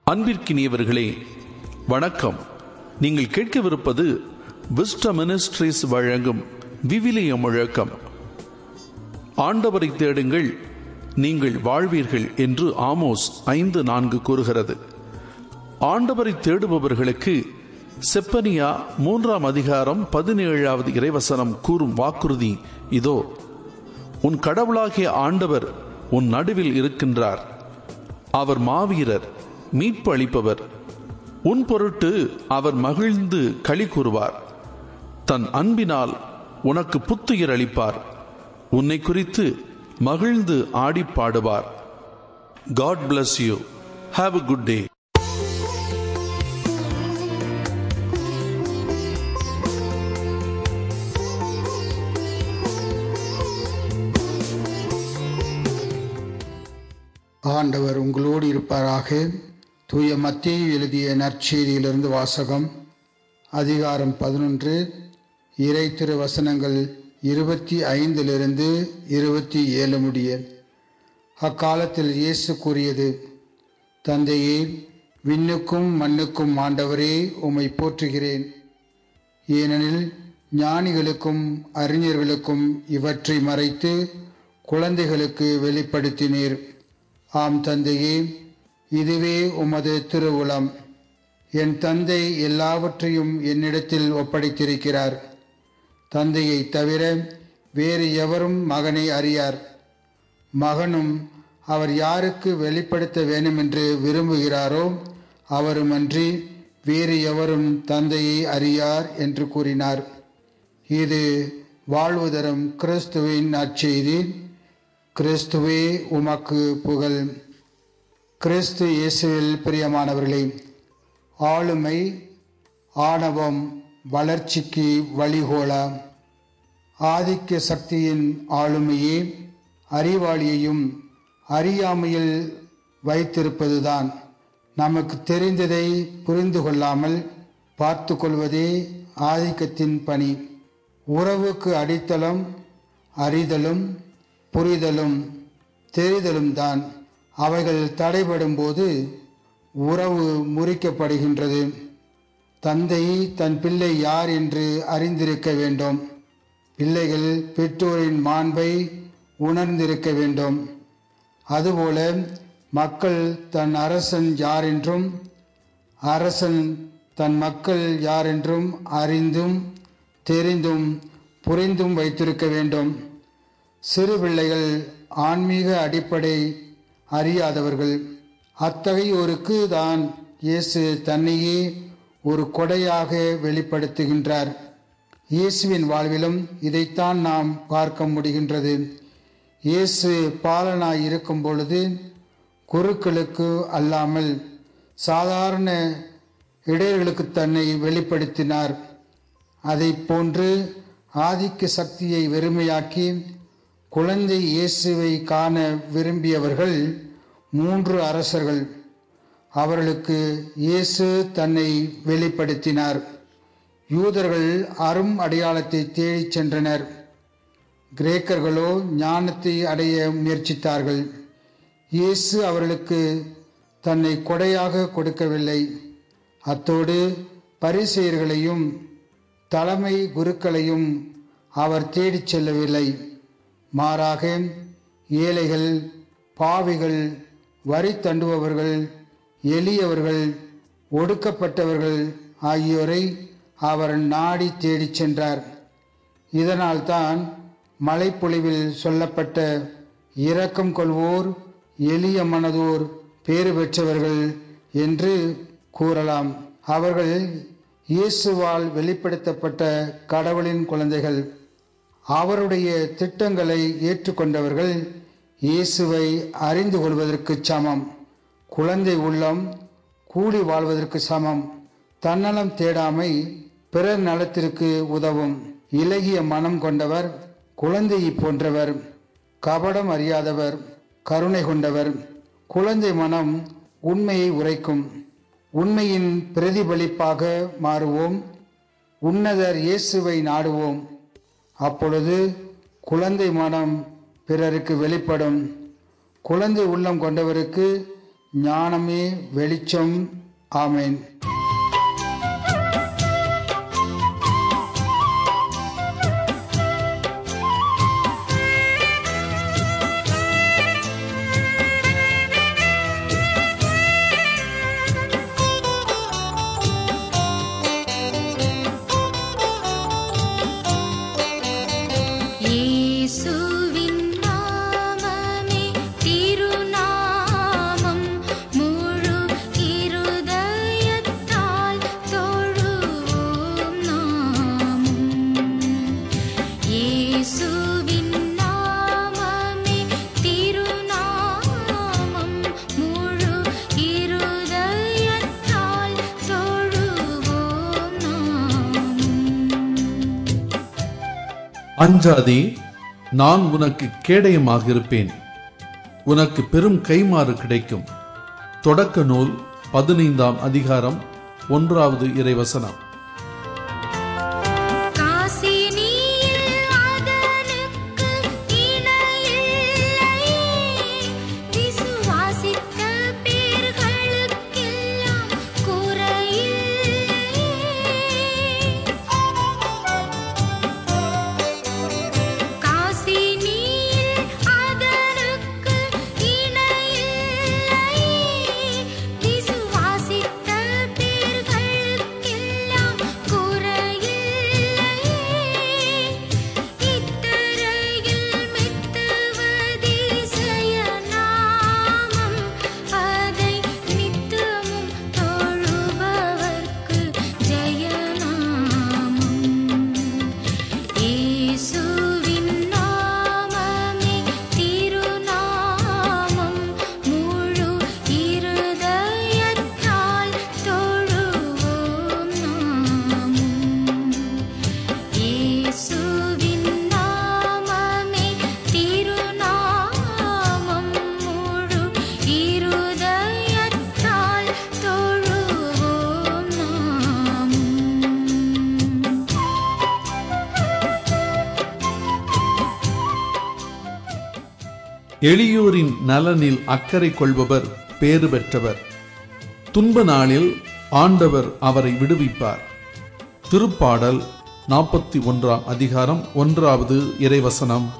அன்பிற்கினியவர்களே வணக்கம் நீங்கள் கேட்கவிருப்பது விஸ்ட மினிஸ்ட்ரிஸ் வழங்கும் விவிலிய முழக்கம் ஆண்டவரை தேடுங்கள் நீங்கள் வாழ்வீர்கள் என்று ஆமோஸ் ஐந்து நான்கு கூறுகிறது ஆண்டவரை தேடுபவர்களுக்கு செப்பனியா மூன்றாம் அதிகாரம் பதினேழாவது இறைவசனம் கூறும் வாக்குறுதி இதோ உன் கடவுளாகிய ஆண்டவர் உன் நடுவில் இருக்கின்றார் அவர் மாவீரர் மீட்பு அளிப்பவர் உன் பொருட்டு அவர் மகிழ்ந்து களி கூறுவார் தன் அன்பினால் உனக்கு புத்துயிர் அளிப்பார் உன்னை குறித்து மகிழ்ந்து ஆடி பாடுவார் God bless you have a good day ஆண்டவர் உங்களோடு இருப்பாராக தூய மத்திய எழுதிய நற்செய்தியிலிருந்து வாசகம் அதிகாரம் பதினொன்று இறை திரு வசனங்கள் இருபத்தி ஐந்திலிருந்து இருபத்தி ஏழு முடிய அக்காலத்தில் இயேசு கூறியது தந்தையே விண்ணுக்கும் மண்ணுக்கும் ஆண்டவரே உம்மை போற்றுகிறேன் ஏனெனில் ஞானிகளுக்கும் அறிஞர்களுக்கும் இவற்றை மறைத்து குழந்தைகளுக்கு வெளிப்படுத்தினீர் ஆம் தந்தையே இதுவே உமது திருவுளம் என் தந்தை எல்லாவற்றையும் என்னிடத்தில் ஒப்படைத்திருக்கிறார் தந்தையை தவிர வேறு எவரும் மகனை அறியார் மகனும் அவர் யாருக்கு வெளிப்படுத்த வேண்டுமென்று விரும்புகிறாரோ அவருமன்றி வேறு எவரும் தந்தையை அறியார் என்று கூறினார் இது வாழ்வு தரும் கிறிஸ்துவின் நற்செய்தி கிறிஸ்துவே உமக்கு புகழ் கிறிஸ்து இயேசுவில் பிரியமானவர்களே ஆளுமை ஆணவம் வளர்ச்சிக்கு வழிகோலா ஆதிக்க சக்தியின் ஆளுமையே அறிவாளியையும் அறியாமையில் வைத்திருப்பதுதான் நமக்கு தெரிந்ததை புரிந்து கொள்ளாமல் பார்த்து கொள்வதே ஆதிக்கத்தின் பணி உறவுக்கு அடித்தளம் அறிதலும் புரிதலும் தெரிதலும் தான் அவைகள் தடைபடும் போது உறவு முறிக்கப்படுகின்றது தந்தை தன் பிள்ளை யார் என்று அறிந்திருக்க வேண்டும் பிள்ளைகள் பெற்றோரின் மாண்பை உணர்ந்திருக்க வேண்டும் அதுபோல மக்கள் தன் அரசன் யார் என்றும் அரசன் தன் மக்கள் யார் என்றும் அறிந்தும் தெரிந்தும் புரிந்தும் வைத்திருக்க வேண்டும் சிறு பிள்ளைகள் ஆன்மீக அடிப்படை அறியாதவர்கள் அத்தகையோருக்கு தான் இயேசு தன்னையே ஒரு கொடையாக வெளிப்படுத்துகின்றார் இயேசுவின் வாழ்விலும் இதைத்தான் நாம் பார்க்க முடிகின்றது இயேசு பாலனாய் இருக்கும் பொழுது குருக்களுக்கு அல்லாமல் சாதாரண இடையர்களுக்கு தன்னை வெளிப்படுத்தினார் அதை போன்று ஆதிக்க சக்தியை வெறுமையாக்கி குழந்தை இயேசுவை காண விரும்பியவர்கள் மூன்று அரசர்கள் அவர்களுக்கு இயேசு தன்னை வெளிப்படுத்தினார் யூதர்கள் அரும் அடையாளத்தை தேடிச் சென்றனர் கிரேக்கர்களோ ஞானத்தை அடைய முயற்சித்தார்கள் இயேசு அவர்களுக்கு தன்னை கொடையாக கொடுக்கவில்லை அத்தோடு பரிசெயர்களையும் தலைமை குருக்களையும் அவர் தேடிச் செல்லவில்லை மாறாக ஏழைகள் பாவிகள் வரி தண்டுபவர்கள் எளியவர்கள் ஒடுக்கப்பட்டவர்கள் ஆகியோரை அவர் நாடி தேடிச் சென்றார் இதனால்தான் மலைப்பொழிவில் சொல்லப்பட்ட இரக்கம் கொள்வோர் எளிய மனதோர் பேறு பெற்றவர்கள் என்று கூறலாம் அவர்கள் இயேசுவால் வெளிப்படுத்தப்பட்ட கடவுளின் குழந்தைகள் அவருடைய திட்டங்களை ஏற்றுக்கொண்டவர்கள் இயேசுவை அறிந்து கொள்வதற்கு சமம் குழந்தை உள்ளம் கூடி வாழ்வதற்கு சமம் தன்னலம் தேடாமை பிறர் நலத்திற்கு உதவும் இலகிய மனம் கொண்டவர் குழந்தையை போன்றவர் கபடம் அறியாதவர் கருணை கொண்டவர் குழந்தை மனம் உண்மையை உரைக்கும் உண்மையின் பிரதிபலிப்பாக மாறுவோம் உன்னதர் இயேசுவை நாடுவோம் அப்பொழுது குழந்தை மனம் பிறருக்கு வெளிப்படும் குழந்தை உள்ளம் கொண்டவருக்கு ஞானமே வெளிச்சம் ஆமென் இயேசுவின் நாமமே திருநாமம் முழு இருதயத்தால் தொழுவோம் நாமும் இயேசுவின் நாமமே திருநாமம் முழு இருதயத்தால் தொழுவோம் நாமும் அஞ்சாதே நான் உனக்கு கேடயமாக இருப்பேன் உனக்கு பெரும் கைமாறு கிடைக்கும் தொடக்க நூல் பதினைந்தாம் அதிகாரம் ஒன்றாவது இறைவசனம் காசினியில் அதனுக்கு இணையில்லை விசுவாசித்த பேர்களுக்கெல்லாம் குறையில்லை காசினியில் அதனுக்கு இணையில்லை விசுவாசித்த பேர்களுக்கெல்லாம் குறையில்லை இத்தரையில் மெத்தவதிசய நாமம் அதை நித்தமும் தொழுபவர்க்கு ஜெயநாமம் இயேசுவின் நாமமே திருநாமம் முழு இருதயத்தால் தொழுவோம் நாமும் இயேசுவின் நாமமே திருநாமம் முழு இருதயத்தால் தொழுவோம் நாமும் எளியோரின் நலனில் அக்கறை கொள்பவர் பேறு பெற்றவர் துன்ப நாளில் ஆண்டவர் அவரை விடுவிப்பார் திருப்பாடல் நாற்பத்தி ஒன்றாம் அதிகாரம் ஒன்றாவது இறைவசனம்